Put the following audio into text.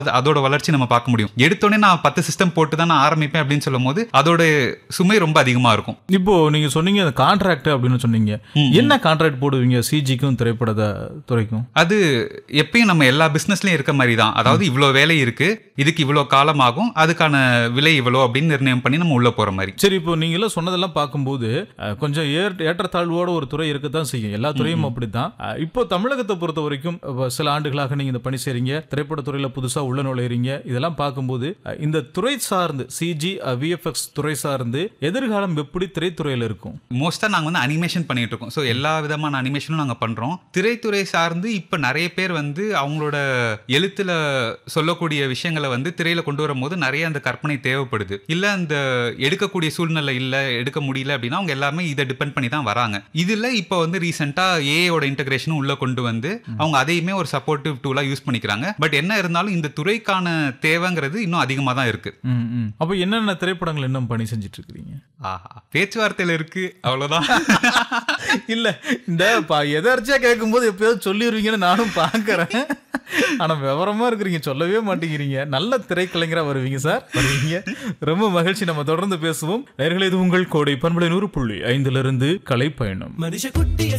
அது- அதோட வளர்ச்சி நம்ம பார்க்க முடியும் எடுத்தோடனே நான் பத்து சிஸ்டம் போட்டு தான் நான் ஆரம்பிப்பேன் அப்படின்னு சொல்லும் போது அதோட சுமை ரொம்ப அதிகமா இருக்கும் இப்போ நீங்க சொன்னீங்க அந்த கான்ட்ராக்ட் அப்படின்னு சொன்னீங்க என்ன கான்ட்ராக்ட் போடுவீங்க சிஜிக்கும் திரைப்பட துறைக்கும் அது எப்பயும் நம்ம எல்லா பிசினஸ்லயும் இருக்க மாதிரி தான் அதாவது இவ்வளோ வேலை இருக்கு இதுக்கு இவ்வளோ காலம் ஆகும் அதுக்கான விலை இவ்வளோ அப்படின்னு நிர்ணயம் பண்ணி நம்ம உள்ள போற மாதிரி சரி இப்போ நீங்க எல்லாம் சொன்னதெல்லாம் பார்க்கும்போது அஹ், கொஞ்சம் ஏற் ஏற்றத்தாழ்வோட ஒரு துறை இருக்கத்தான் செய்யும் எல்லா துறையும் அப்படித்தான் அஹ், இப்போ தமிழகத்தை பொறுத்த வரைக்கும் இப்ப சில ஆண்டுகளாக நீங்க இந்த பணி செய்றீங்க திரைப்பட துறையில புதுசா உள்ள நுழையிறீங்க இதெல்லாம் பார்க்கும்போது அஹ், இந்த துறை சார்ந்து சிஜி விஎஃப்எக்ஸ் துறை சார்ந்து எதிர்காலம் எப்படி திரைத்துறையில இருக்கும் மோஸ்டா நாங்க வந்து அனிமேஷன் பண்ணிட்டு இருக்கோம் ஸோ எல்லா விதமான அனிமேஷனும் நாங்க பண்றோம் திரைத்துறை சார்ந்து இப்ப நிறைய பேர் வந்து அவங்களோட எழுத்துல சொல்லக்கூடிய விஷயங்களை வந்து திரையில கொண்டு வரும்போது நிறைய அந்த கற்பனை தேவைப்படுது இல்ல அந்த எடுக்கக்கூடிய சூழ்நிலை இல்ல எடுக்க முடியல அப்படின்னா அவங்க எல்லாமே இதை டிபெண்ட் பண்ணி தான் வராங்க இதுல இப்போ வந்து ரீசெண்டா ஏயோட இன்டகிரேஷனும் உள்ள கொண்டு வந்து அவங்க அதையுமே ஒரு சப்போர்ட்டிவ் டூலா யூஸ் பண்ணிக்கிறாங்க பட் என்ன இருந்தாலும் இந்த துறைக்கான தேவைங்கிறது இன்னும் அதிகமா தான் இருக்கு ம், ம். அப்போ என்னென்ன திரைப்படங்கள் இன்னும் பணி செஞ்சுட்டு இருக்கிறீங்க ஆஹா பேச்சுவார்த்தையில இருக்கு அவ்வளவுதான் இல்ல இந்த பா- எதார்ச்சியா கேட்கும்போது எப்பயாவது சொல்லிடுவீங்கன்னு நானும் பாக்குறேன் ஆனா விவரமா இருக்கிறீங்க சொல்லவே மாட்டேங்கிறீங்க நல்ல திரைக்கலைஞரா வருவீங்க சார் வருவீங்க ரொம்ப மகிழ்ச்சி நம்ம தொடர்ந்து பேசுவோம் நேயர்களே இது உங்கள் கோடை பண்பலை நூறு புள்ளி ஐந்துல இருந்து கலை பயணம் மனுஷ குட்டிய